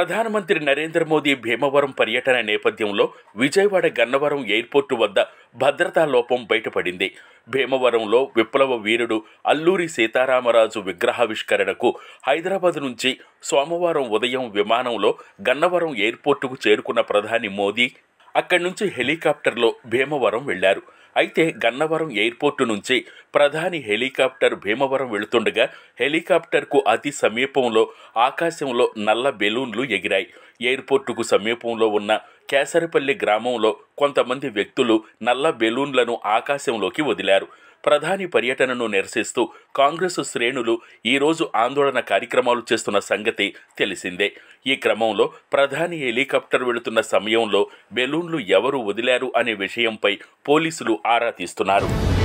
ప్రధానమంత్రి నరేంద్ర మోదీ భీమవరం పర్యటన నేపథ్యంలో విజయవాడ గన్నవరం ఎయిర్పోర్టు వద్ద భద్రతా లోపం బయటపడింది భీమవరంలో విప్లవ వీరుడు అల్లూరి సీతారామరాజు విగ్రహావిష్కరణకు హైదరాబాద్ నుంచి సోమవారం ఉదయం విమానంలో గన్నవరం ఎయిర్పోర్టుకు చేరుకున్న ప్రధాని మోదీ అక్కడి నుంచి హెలికాప్టర్లో భీమవరం వెళ్లారు అయితే గన్నవరం ఎయిర్పోర్టు నుంచి ప్రధాని హెలికాప్టర్ భీమవరం వెళుతుండగా హెలికాప్టర్కు అతి సమీపంలో ఆకాశంలో నల్ల బెలూన్లు ఎగిరాయి ఎయిర్పోర్టుకు సమీపంలో ఉన్న కేసరపల్లి గ్రామంలో కొంతమంది వ్యక్తులు నల్ల బెలూన్లను ఆకాశంలోకి వదిలారు ప్రధాని పర్యటనను నిరసిస్తూ కాంగ్రెస్ శ్రేణులు ఈరోజు ఆందోళన కార్యక్రమాలు చేస్తున్న సంగతి తెలిసిందే ఈ క్రమంలో ప్రధాని హెలికాప్టర్ వెళుతున్న సమయంలో బెలూన్లు ఎవరు వదిలారు అనే విషయంపై పోలీసులు ఆరా తీస్తున్నారు